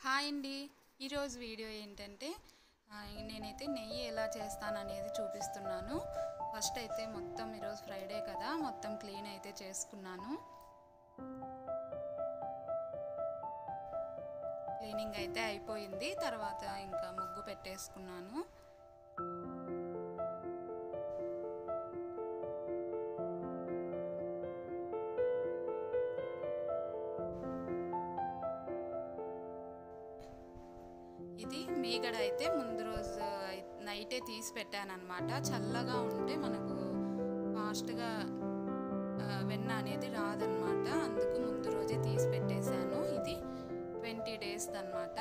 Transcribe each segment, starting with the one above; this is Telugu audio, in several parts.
హాయ్ అండి ఈరోజు వీడియో ఏంటంటే ఆ, నేనైతే నెయ్యి ఎలా చేస్తాను అనేది చూపిస్తున్నాను ఫస్ట్ అయితే మొత్తం ఈరోజు ఫ్రైడే కదా మొత్తం క్లీన్ అయితే చేసుకున్నాను క్లీనింగ్ అయితే అయిపోయింది తర్వాత ఇంకా ముగ్గు పెట్టేసుకున్నాను ఇది మీగడ అయితే ముందు రోజు అయి- నైటే తీసి పెట్టాను అనమాట చల్లగా ఉంటే మనకు ఫాస్ట్గా ఆ, వెన్న అనేది రాదనమాట అందుకు ముందు రోజే తీసి పెట్టేశాను ఇది ట్వంటీ డేస్ అనమాట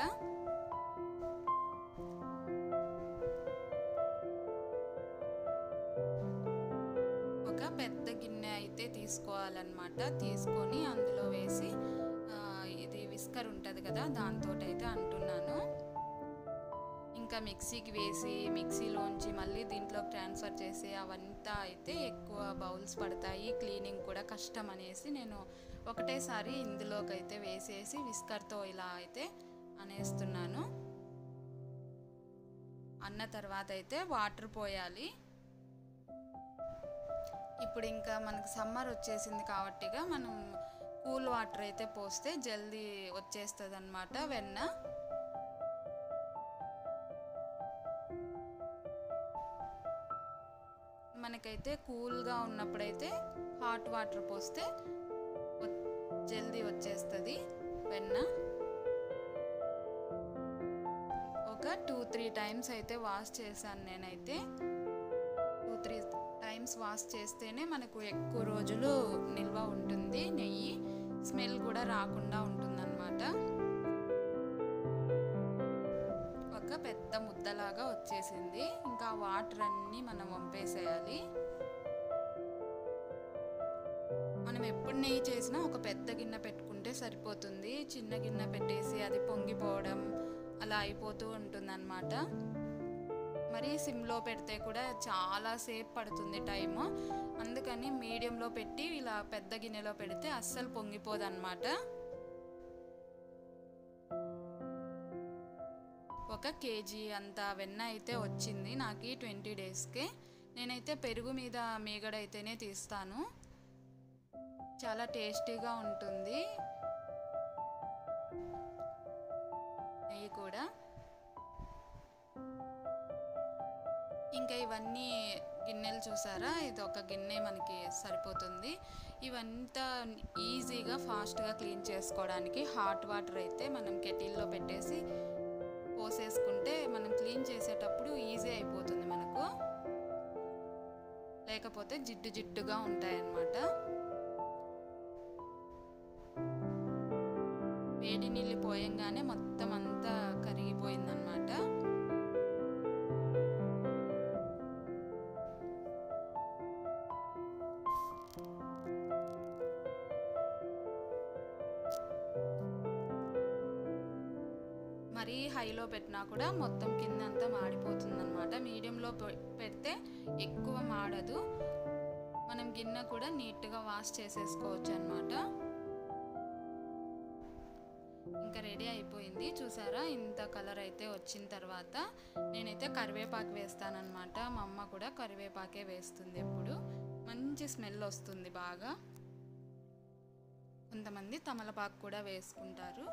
ఒక పెద్ద గిన్నె అయితే తీసుకోవాలన్నమాట తీసుకొని అందులో వేసి ఆ, ఇది విస్కర్ ఉంటుంది కదా దాంతో అయితే అంటున్నాను ఇంకా మిక్సీకి వేసి మిక్సీలోంచి మళ్ళీ దీంట్లో ట్రాన్స్ఫర్ చేసి అవంతా అయితే ఎక్కువ బౌల్స్ పడతాయి క్లీనింగ్ కూడా కష్టం అనేసి నేను ఒకటేసారి ఇందులోకి అయితే వేసేసి విస్కర్తో ఇలా అయితే అనేస్తున్నాను అన్న తర్వాత అయితే వాటర్ పోయాలి ఇప్పుడు ఇంకా మనకు సమ్మర్ వచ్చేసింది కాబట్టిగా మనం కూల్ వాటర్ అయితే పోస్తే జల్దీ వచ్చేస్తుంది అనమాట వెన్న మనకైతే కూల్గా ఉన్నప్పుడైతే హాట్ వాటర్ పోస్తే వ- జల్దీ వచ్చేస్తుంది వెన్న ఒక టూ త్రీ టైమ్స్ అయితే వాష్ చేశాను నేనైతే టూ త్రీ టైమ్స్ వాష్ చేస్తేనే మనకు ఎక్కువ రోజులు నిల్వ ఉంటుంది నెయ్యి స్మెల్ కూడా రాకుండా ఉంటుందన్నమాట ఒక పెద్ద ముద్దలాగా వచ్చేసింది ఇంకా వాటర్ అన్నీ మనం వంపేసేయాలి మనం ఎప్పుడు నెయ్యి చేసినా ఒక పెద్ద గిన్నె పెట్టుకుంటే సరిపోతుంది చిన్న గిన్నె పెట్టేసి అది పొంగిపోవడం అలా అయిపోతూ ఉంటుందన్నమాట మరి సిమ్లో పెడితే కూడా చాలా సేపు పడుతుంది టైము అందుకని మీడియంలో పెట్టి ఇలా పెద్ద గిన్నెలో పెడితే అస్సలు పొంగిపోదన్నమాట ఒక కేజీ అంత వెన్న అయితే వచ్చింది నాకు ట్వంటీ డేస్కే నేనైతే పెరుగు మీద మీగడ అయితేనే తీస్తాను చాలా టేస్టీగా ఉంటుంది నెయ్యి కూడా ఇంకా ఇవన్నీ గిన్నెలు చూసారా ఇది ఒక గిన్నె మనకి సరిపోతుంది ఇవంతా ఈజీగా ఫాస్ట్గా క్లీన్ చేసుకోవడానికి హాట్ వాటర్ అయితే మనం కెటిల్లో పెట్టేసి పోసేసుకుంటే మనం క్లీన్ చేసేటప్పుడు ఈజీ అయిపోతుంది మనకు లేకపోతే జిడ్డు జిడ్డుగా ఉంటాయన్నమాట వేడి నీళ్ళు పోయంగానే మొత్తం అంతా కరిగిపోయిందనమాట మరీ హైలో పెట్టినా కూడా మొత్తం కింద అంతా మాడిపోతుంది అనమాట మీడియంలో పె- పెడితే ఎక్కువ మాడదు మనం గిన్నె కూడా నీట్గా వాష్ చేసేసుకోవచ్చు అనమాట ఇంకా రెడీ అయిపోయింది చూసారా ఇంత కలర్ అయితే వచ్చిన తర్వాత నేనైతే కరివేపాకు వేస్తానన్నమాట మా అమ్మ కూడా కరివేపాకే వేస్తుంది ఎప్పుడు మంచి స్మెల్ వస్తుంది బాగా కొంతమంది తమలపాకు కూడా వేసుకుంటారు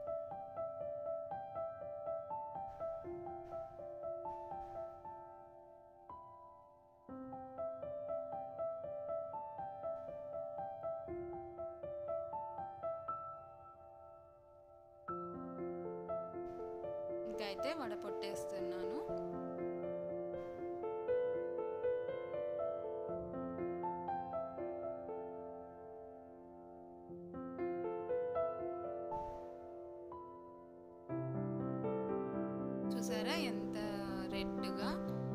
ఇంకా అయితే వడపొట్టేస్తున్నాను చూసారా ఎంత రెడ్గా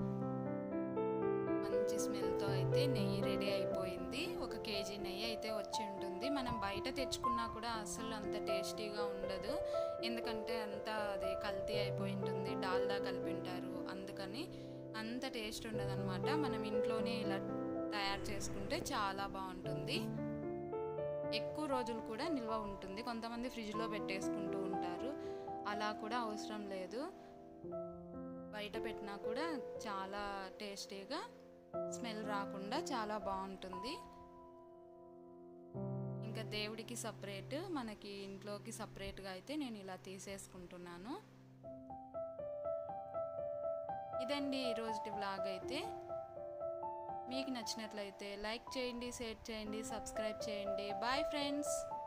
మంచి స్మెల్తో అయితే నెయ్యి రెడీ అయిపోయింది ఒక కేజీ నెయ్యి అయితే వచ్చి ఉంటుంది మనం బయట తెచ్చుకున్నా కూడా అసలు అంత టేస్టీగా ఉండదు ఎందుకంటే అంతా అది కల్తీ అయిపోయి ఉంటుంది డాల్డా కలిపింటారు అందుకని అంత టేస్ట్ ఉండదు మనం ఇంట్లోనే ఇలా తయారు చేసుకుంటే చాలా బాగుంటుంది ఎక్కువ రోజులు కూడా నిల్వ ఉంటుంది కొంతమంది ఫ్రిడ్జ్లో పెట్టేసుకుంటూ ఉంటారు అలా కూడా అవసరం లేదు బయట పెట్టినా కూడా చాలా టేస్టీగా స్మెల్ రాకుండా చాలా బాగుంటుంది ఇంకా దేవుడికి సపరేట్ మనకి ఇంట్లోకి సపరేట్గా అయితే నేను ఇలా తీసేసుకుంటున్నాను ఇదండి ఈరోజు వ్లాగ్ అయితే మీకు నచ్చినట్లయితే లైక్ చేయండి షేర్ చేయండి సబ్స్క్రైబ్ చేయండి బాయ్ ఫ్రెండ్స్